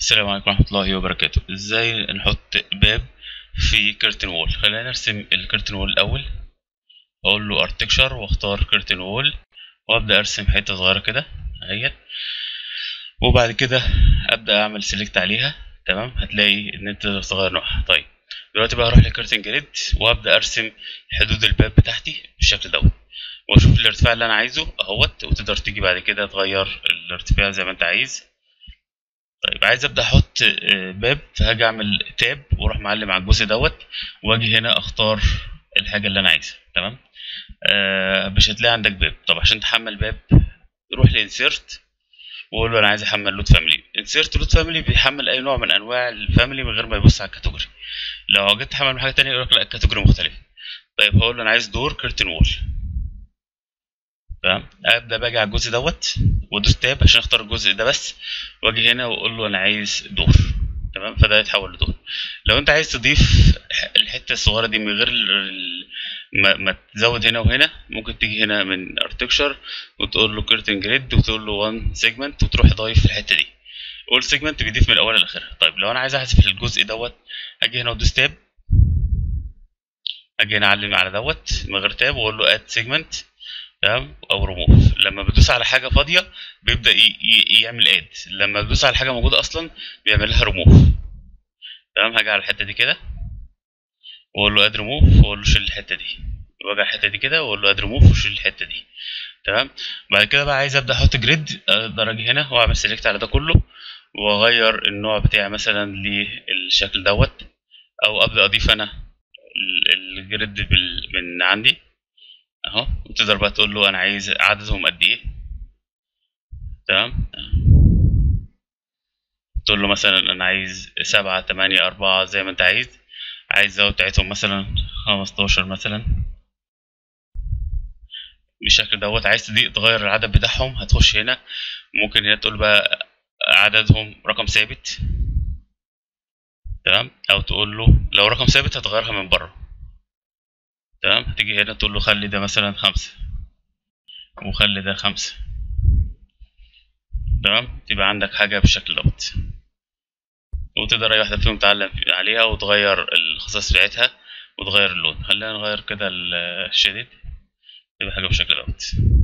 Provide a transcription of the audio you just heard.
السلام عليكم ورحمة الله وبركاته ازاي نحط باب في كيرتن وول خلينا نرسم الكيرتن وول الأول أقول له ارتكشر واختار كيرتن وول وأبدأ أرسم حتة صغيرة كده اهيت وبعد كده أبدأ أعمل سيلكت عليها تمام هتلاقي إن أنت تقدر تغير نوعها طيب دلوقتي بقى هروح لكيرتن جريد وأبدأ أرسم حدود الباب بتاعتي بالشكل دوت وأشوف الارتفاع اللي أنا عايزه أهوت وتقدر تيجي بعد كده تغير الارتفاع زي ما أنت عايز طيب عايز ابدا احط آه، باب فهاجي اعمل تاب واروح معلم على الجزء دوت واجي هنا اختار الحاجه اللي انا عايزها تمام آه مش هتلاقي عندك باب طب عشان تحمل باب روح لانسيرت وقول له انا عايز احمل لود فاميلي انسيرت لود فاميلي بيحمل اي نوع من انواع الفاميلي من غير ما يبص على الكاتيجوري لو جيت تحمل من حاجه تانية يقول لك لا الكاتيجوري مختلف طيب هقول له انا عايز دور كيرتن وول تمام ابدا باجي على الجزء دوت وادوس تاب عشان اختار الجزء ده بس واجي هنا واقول له انا عايز دور تمام فده يتحول لدور لو انت عايز تضيف الحته الصغيره دي من غير ال- ال- ما, ما تزود هنا وهنا ممكن تيجي هنا من ارتكشر وتقول له كيرتن جريد وتقول له 1 سيجمنت وتروح ضايف الحته دي اول سيجمنت بيضيف من الاول لاخرها طيب لو انا عايز احذف الجزء دوت اجي هنا وادوس تاب اجي هنا اعلم على دوت من غير تاب واقول له اد سيجمنت تمام او ريموف لما بدوس على حاجه فاضيه بيبدا ي- ي- يعمل اد لما بدوس على حاجه موجوده اصلا بيعمل لها ريموف تمام هاجي على الحته دي كده واقول له اد ريموف واقول له شيل الحته دي واجي على الحته دي كده واقول له اد ريموف وشيل الحته دي تمام بعد كده بقى عايز ابدا احط جريد اقدر اجي هنا واعمل سيلكت على ده كله واغير النوع بتاعي مثلا للشكل دوت او ابدا اضيف انا ال- الجريد بال- من عندي اهو وتقدر بقى تقول له انا عايز عددهم قد ايه تمام تقول له مثلا انا عايز سبعة تمانية اربعة زي ما انت عايز عايز الزاوية بتاعتهم مثلا خمستاشر مثلا بالشكل دوت عايز تدي تغير العدد بتاعهم هتخش هنا ممكن هنا تقول بقى عددهم رقم ثابت تمام او تقول له لو رقم ثابت هتغيرها من بره تمام هتيجي هنا تقول له خلي ده مثلا خمسة وخلي ده خمسة تمام تبقى عندك حاجة بالشكل دوت وتقدر أي واحدة فيهم تعلم عليها وتغير الخصائص بتاعتها وتغير اللون خلينا نغير كده ال- الشديد تبقى حاجة بالشكل دوت